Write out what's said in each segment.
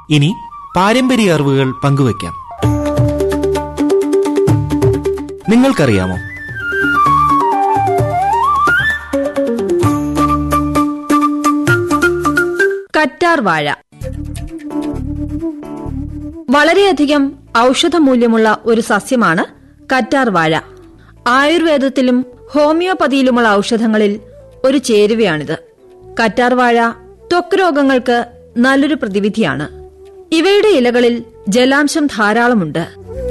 ഇനി പാരമ്പര്യ അറിവുകൾ പങ്കുവയ്ക്കാം നിങ്ങൾക്കറിയാമോ കറ്റാർ വാഴ വളരെയധികം ഔഷധമൂല്യമുള്ള ഒരു സസ്യമാണ് കറ്റാർ വാഴ ആയുർവേദത്തിലും ഹോമിയോപ്പതിയിലുമുള്ള ഔഷധങ്ങളിൽ ഒരു ചേരുവയാണിത് കറ്റാർ വാഴ ത്വക്ക് രോഗങ്ങൾക്ക് നല്ലൊരു പ്രതിവിധിയാണ് ഇവയുടെ ഇലകളിൽ ജലാംശം ധാരാളമുണ്ട്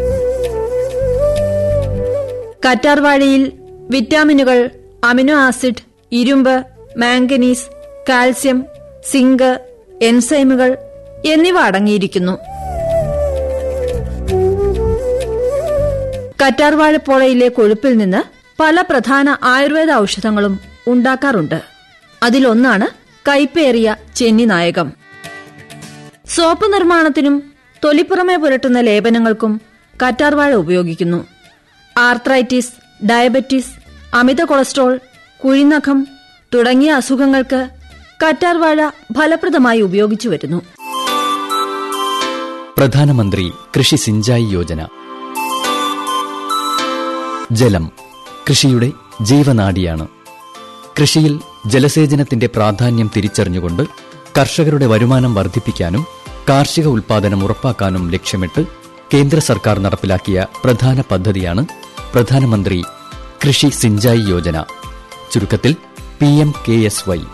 കറ്റാർ വാഴയിൽ വിറ്റാമിനുകൾ അമിനോ ആസിഡ് ഇരുമ്പ് മാംഗനീസ് കാൽസ്യം സിങ്ക് എൻസൈമുകൾ എന്നിവ അടങ്ങിയിരിക്കുന്നു കറ്റാർവാഴപ്പോളയിലെ കൊഴുപ്പിൽ നിന്ന് പല പ്രധാന ആയുർവേദ ഔഷധങ്ങളും ഉണ്ടാക്കാറുണ്ട് അതിലൊന്നാണ് കൈപ്പേറിയ ചെന്നിനായകം സോപ്പ് നിർമ്മാണത്തിനും തൊലിപ്പുറമെ പുരട്ടുന്ന ലേപനങ്ങൾക്കും കറ്റാർവാഴ ഉപയോഗിക്കുന്നു ആർത്രൈറ്റിസ് ഡയബറ്റിസ് അമിത കൊളസ്ട്രോൾ കുഴിനഖം തുടങ്ങിയ അസുഖങ്ങൾക്ക് കറ്റാർവാഴ ഫലപ്രദമായി ഉപയോഗിച്ചു വരുന്നു പ്രധാനമന്ത്രി കൃഷി സിഞ്ചായി യോജന ജലം കൃഷിയുടെ ജീവനാഡിയാണ് കൃഷിയിൽ ജലസേചനത്തിന്റെ പ്രാധാന്യം തിരിച്ചറിഞ്ഞുകൊണ്ട് കർഷകരുടെ വരുമാനം വർദ്ധിപ്പിക്കാനും കാർഷിക ഉൽപാദനം ഉറപ്പാക്കാനും ലക്ഷ്യമിട്ട് കേന്ദ്ര സർക്കാർ നടപ്പിലാക്കിയ പ്രധാന പദ്ധതിയാണ് പ്രധാനമന്ത്രി കൃഷി സിഞ്ചായി യോജന ചുരുക്കത്തിൽ P M K S Y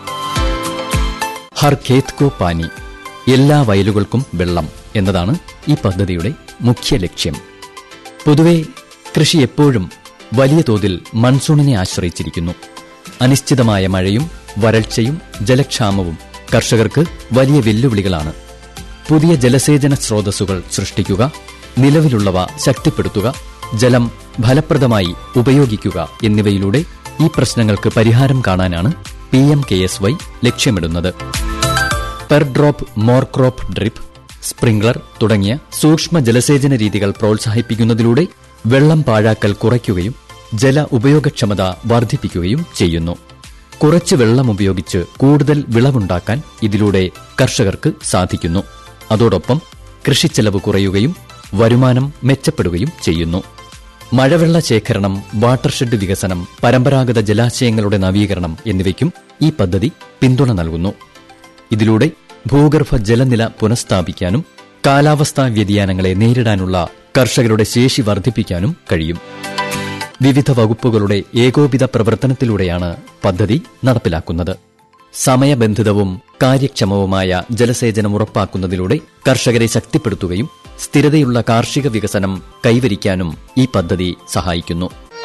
Har Khet Ko Pani എല്ലാ വയലുകൾക്കും വെള്ളം എന്നതാണ് ഈ പദ്ധതിയുടെ മുഖ്യ ലക്ഷ്യം പൊതുവെ കൃഷി എപ്പോഴും വലിയ തോതിൽ മൺസൂണിനെ ആശ്രയിച്ചിരിക്കുന്നു അനിശ്ചിതമായ മഴയും വരൾച്ചയും ജലക്ഷാമവും കർഷകർക്ക് വലിയ വെല്ലുവിളികളാണ് പുതിയ ജലസേചന സ്രോതസ്സുകൾ സൃഷ്ടിക്കുക നിലവിലുള്ളവ ശക്തിപ്പെടുത്തുക ജലം ഫലപ്രദമായി ഉപയോഗിക്കുക എന്നിവയിലൂടെ ഈ പ്രശ്നങ്ങൾക്ക് പരിഹാരം കാണാനാണ് P M K S Y ലക്ഷ്യമിടുന്നത് per drop more crop drip sprinkler തുടങ്ങിയ സൂക്ഷ്മ ജലസേചന രീതികൾ പ്രോത്സാഹിപ്പിക്കുന്നതിലൂടെ വെള്ളം പാഴാക്കൽ കുറയ്ക്കുകയും ജല ഉപയോഗക്ഷമത വർദ്ധിപ്പിക്കുകയും ചെയ്യുന്നു കുറച്ച് വെള്ളം ഉപയോഗിച്ച് കൂടുതൽ വിളവുണ്ടാക്കാൻ ഇതിലൂടെ കർഷകർക്ക് സാധിക്കുന്നു അതോടൊപ്പം കൃഷിച്ചെലവ് കുറയുകയും വരുമാനം മെച്ചപ്പെടുകയും ചെയ്യുന്നു മഴവെള്ള ശേഖരണം വാട്ടർഷെഡ് വികസനം പരമ്പരാഗത ജലാശയങ്ങളുടെ നവീകരണം എന്നിവയ്ക്കും ഈ പദ്ധതി പിന്തുണ നൽകുന്നു ഇതിലൂടെ ഭൂഗർഭ ജലനില പുനഃസ്ഥാപിക്കാനും കാലാവസ്ഥാ വ്യതിയാനങ്ങളെ നേരിടാനുള്ള കർഷകരുടെ ശേഷി വർദ്ധിപ്പിക്കാനും കഴിയും വിവിധ വകുപ്പുകളുടെ ഏകോപിത പ്രവർത്തനത്തിലൂടെയാണ് പദ്ധതി നടപ്പിലാക്കുന്നത് സമയബന്ധിതവും കാര്യക്ഷമവുമായ ജലസേചനം ഉറപ്പാക്കുന്നതിലൂടെ കർഷകരെ ശക്തിപ്പെടുത്തുകയും സ്ഥിരതയുള്ള കാർഷിക വികസനം കൈവരിക്കാനും ഈ പദ്ധതി സഹായിക്കുന്നു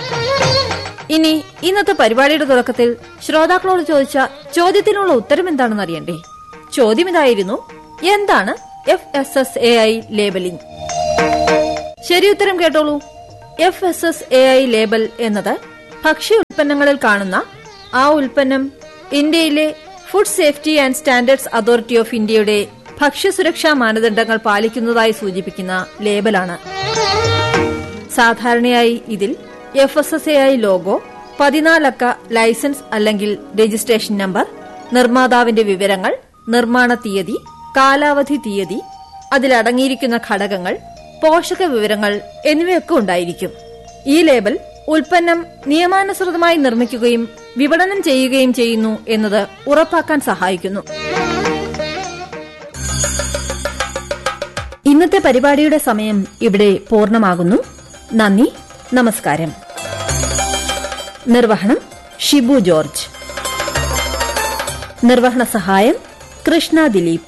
ഇനി ഇന്നത്തെ പരിപാടിയുടെ തുടക്കത്തിൽ ശ്രോതാക്കളോട് ചോദിച്ച ചോദ്യത്തിനുള്ള ഉത്തരം എന്താണെന്ന് അറിയണ്ടേ ചോദ്യം ഇതായിരുന്നു എന്താണ് F S S A I labelling ശരി ഉത്തരം കേട്ടോളൂ F S S A I label എന്നത് ഭക്ഷ്യ ഉൽപ്പന്നങ്ങളിൽ കാണുന്ന ആ ഉൽപ്പന്നം ഇന്ത്യയിലെ food safety and standards authority of ഇന്ത്യയുടെ ഭക്ഷ്യസുരക്ഷാ മാനദണ്ഡങ്ങൾ പാലിക്കുന്നതായി സൂചിപ്പിക്കുന്ന ലേബലാണ് സാധാരണയായി ഇതിൽ F S S A I logo പതിനാലക്ക ലൈസൻസ് അല്ലെങ്കിൽ രജിസ്ട്രേഷൻ നമ്പർ നിർമ്മാതാവിന്റെ വിവരങ്ങൾ നിർമ്മാണ തീയതി കാലാവധി തീയതി അതിലടങ്ങിയിരിക്കുന്ന ഘടകങ്ങൾ പോഷക വിവരങ്ങൾ എന്നിവയൊക്കെ ഉണ്ടായിരിക്കും ഈ ലേബൽ ഉൽപ്പന്നം നിയമാനുസൃതമായി നിർമ്മിക്കുകയും വിപണനം ചെയ്യുകയും ചെയ്യുന്നു എന്നത് ഉറപ്പാക്കാൻ സഹായിക്കുന്നു ഇന്നത്തെ പരിപാടിയുടെ സമയം ഇവിടെ പൂർണ്ണമാകുന്നു നന്ദി നമസ്കാരം നിർവഹണം ഷിബു ജോർജ് നിർവഹണ സഹായം കൃഷ്ണ ദിലീപ്